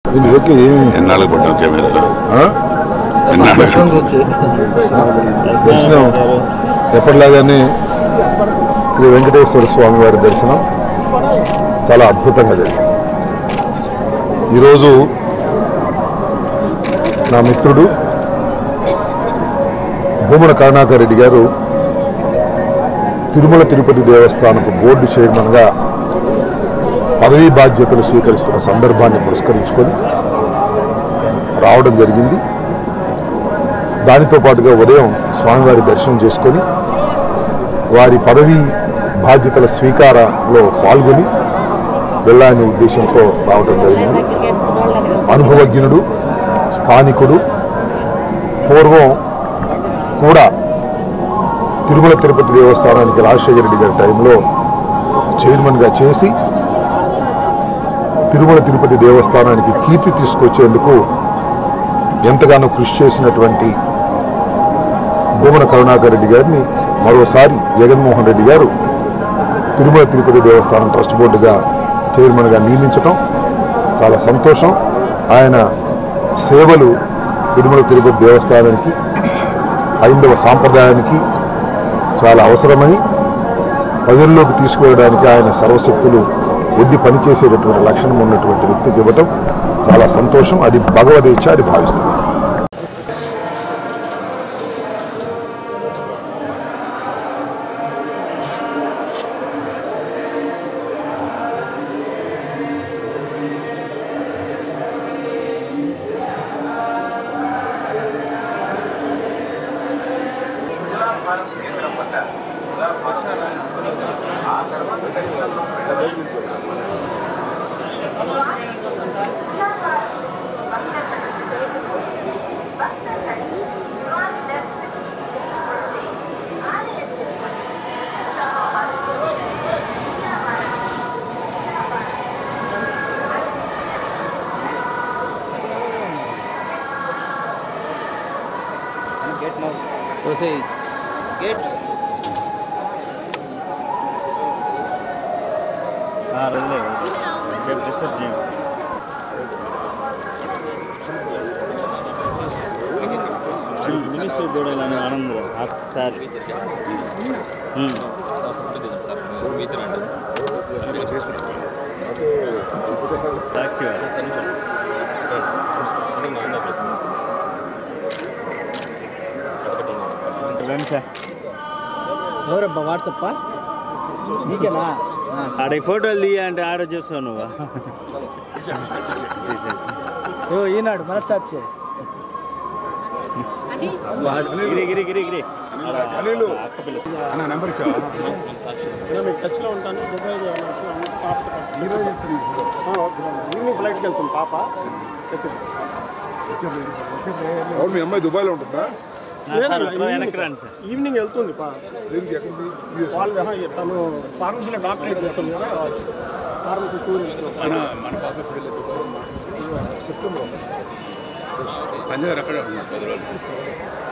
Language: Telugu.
ఇదివరకు ఏమి ఎన్నాళ్ళకు పడ్డాం కెమెరాలో ఆ? ఎన్నాళ్ళు దర్శనం ఎప్పటిలాగానే శ్రీ వెంకటేశ్వర స్వామి వారి దర్శనం చాలా అద్భుతంగా జరిగింది ఈరోజు నా మిత్రుడు భూమన కరుణాకర్ రెడ్డి గారు తిరుమల తిరుపతి దేవస్థానపు బోర్డు చైర్మన్గా పదవీ బాధ్యతలు స్వీకరిస్తున్న సందర్భాన్ని పురస్కరించుకొని రావడం జరిగింది దానితో పాటుగా ఉదయం స్వామివారి దర్శనం చేసుకొని వారి పదవీ బాధ్యతల స్వీకారంలో పాల్గొని వెళ్ళాలనే ఉద్దేశంతో రావడం జరిగింది అనుభవజ్ఞుడు స్థానికుడు పూర్వం కూడా తిరుమల తిరుపతి దేవస్థానానికి రాజశేఖర రెడ్డి గారి టైంలో చైర్మన్గా చేసి తిరుమల తిరుపతి దేవస్థానానికి కీర్తి తీసుకొచ్చేందుకు ఎంతగానో కృషి చేసినటువంటి భూమన కరుణాకర్ రెడ్డి గారిని మరోసారి జగన్మోహన్ రెడ్డి గారు తిరుమల తిరుపతి దేవస్థానం ట్రస్ట్ బోర్డుగా చైర్మన్గా నియమించటం చాలా సంతోషం ఆయన సేవలు తిరుమల తిరుపతి దేవస్థానానికి హైందవ సాంప్రదాయానికి చాలా అవసరమని ప్రజల్లోకి తీసుకువెళ్ళడానికి ఆయన సర్వశక్తులు ఒడ్డి పనిచేసేటటువంటి లక్షణం ఉన్నటువంటి వ్యక్తికి ఇవ్వటం చాలా సంతోషం అది భగవదీచ్ఛ అది భావిస్తున్నాను చూసేయి మినిస్టర్ చూడాలని ఆనందం ఒకసారి సాక్షి రండి సార్ ఎవరబ్బా వాట్సప్ నీకేనా ఆడ ఫోటోలు తీయ అంటే ఆడ చూస్తావు నువ్వు ఓ ఈనాడు మనచాచి గిరి గిరి గిరి గిరి టచ్లో ఉంటాను దుబాయ్ ఈవినింగ్ ఫ్లైట్కి వెళ్తుంది పాప అవును మీ అమ్మాయి దుబాయ్లో ఉంటుందా వెనక్కి రండి సార్ ఈవినింగ్ వెళ్తుంది పా దీనికి ఎక్కడికి యూఎస్ వాళ్ళు ఆహా, తను ఫార్మసీలో డాక్టరేట్ చేస్తుంది కదా ఫార్మసీ టూర్ పంజాబ్ అక్కడే ఉన్నాడు పది రోజులు